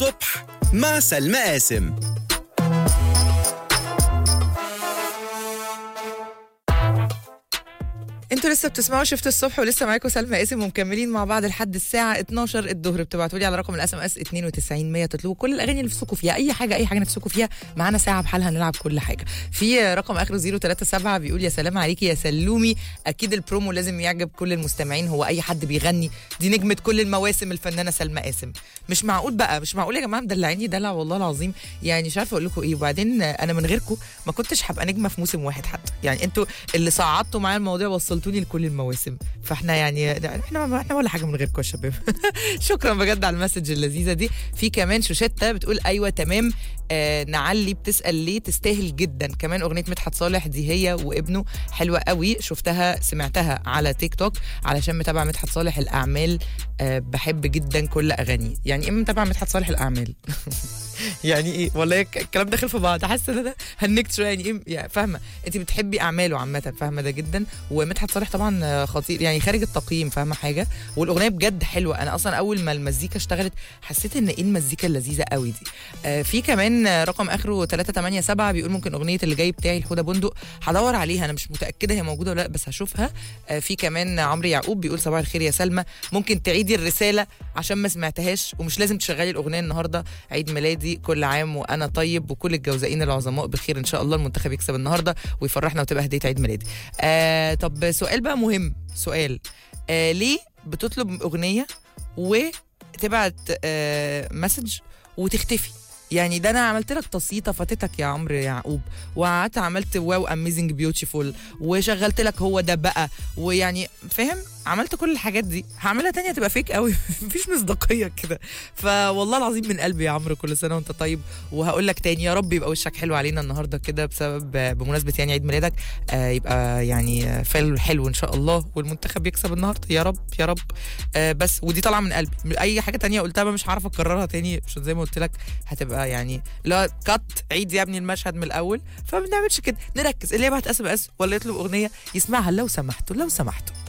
الصبح مع سلمى قاسم انتوا لسه بتسمعوا شفت الصبح ولسه معاكم سلمى قاسم ومكملين مع بعض لحد الساعه 12 الظهر بتبعتوا لي على رقم الاس ام اس 92 100 تطلبوا كل الاغاني اللي نفسكم فيها اي حاجه اي حاجه نفسكم فيها معانا ساعه بحالها نلعب كل حاجه في رقم اخره 037 بيقول يا سلام عليكي يا سلومي اكيد البرومو لازم يعجب كل المستمعين هو اي حد بيغني دي نجمه كل المواسم الفنانه سلمى قاسم مش معقول بقى مش معقول يا جماعه مدلعيني دلع والله العظيم يعني مش عارفه اقول لكم ايه وبعدين انا من غيركم ما كنتش هبقى نجمه في موسم واحد حتى يعني انتوا اللي صعدتوا معايا المواضيع وصلتوني لكل المواسم فاحنا يعني احنا احنا ولا حاجه من غيركم يا شباب شكرا بجد على المسج اللذيذه دي في كمان شوشتة بتقول ايوه تمام آه نعلي بتسال ليه تستاهل جدا كمان اغنيه مدحت صالح دي هي وابنه حلوه قوي شفتها سمعتها على تيك توك علشان متابعه مدحت صالح الاعمال آه بحب جدا كل اغانيه يعني ايه متابعه مدحت صالح الاعمال يعني ايه والله الكلام داخل في بعض حاسه ان انا هنكت شويه يعني ايه يعني فاهمه انت بتحبي اعماله عامه فاهمه ده جدا ومدحت صالح طبعا خطير يعني خارج التقييم فاهمه حاجه والاغنيه بجد حلوه انا اصلا اول ما المزيكا اشتغلت حسيت ان ايه المزيكا اللذيذه قوي دي آه في كمان رقم اخره 387 بيقول ممكن اغنيه اللي جاي بتاعي الحوده بندق هدور عليها انا مش متاكده هي موجوده ولا لا بس هشوفها آه في كمان عمرو يعقوب بيقول صباح الخير يا سلمى ممكن تعيدي الرساله عشان ما سمعتهاش ومش لازم تشغلي الاغنيه النهارده عيد ميلادي كل عام وانا طيب وكل الجوزائين العظماء بخير ان شاء الله المنتخب يكسب النهارده ويفرحنا وتبقى هديه عيد ميلادي آه طب سؤال بقى مهم سؤال آه ليه بتطلب اغنيه وتبعت آه مسج وتختفي يعني ده انا عملت لك تصيطه فاتتك يا عمرو يعقوب وقعدت عملت واو اميزنج بيوتيفول وشغلت لك هو ده بقى ويعني فاهم عملت كل الحاجات دي هعملها تانية تبقى فيك قوي مفيش مصداقيه كده فوالله العظيم من قلبي يا عمرو كل سنه وانت طيب وهقول لك تاني يا رب يبقى وشك حلو علينا النهارده كده بسبب بمناسبه يعني عيد ميلادك آه يبقى يعني فعل حلو ان شاء الله والمنتخب يكسب النهارده يا رب يا رب آه بس ودي طالعه من قلبي اي حاجه تانية قلتها مش هعرف اكررها تاني عشان زي ما قلت لك هتبقى يعني لا كات عيد يا ابني المشهد من الاول فما بنعملش كده نركز اللي يبعت اس ام اس ولا يطلب اغنيه يسمعها لو سمحتوا لو سمحتوا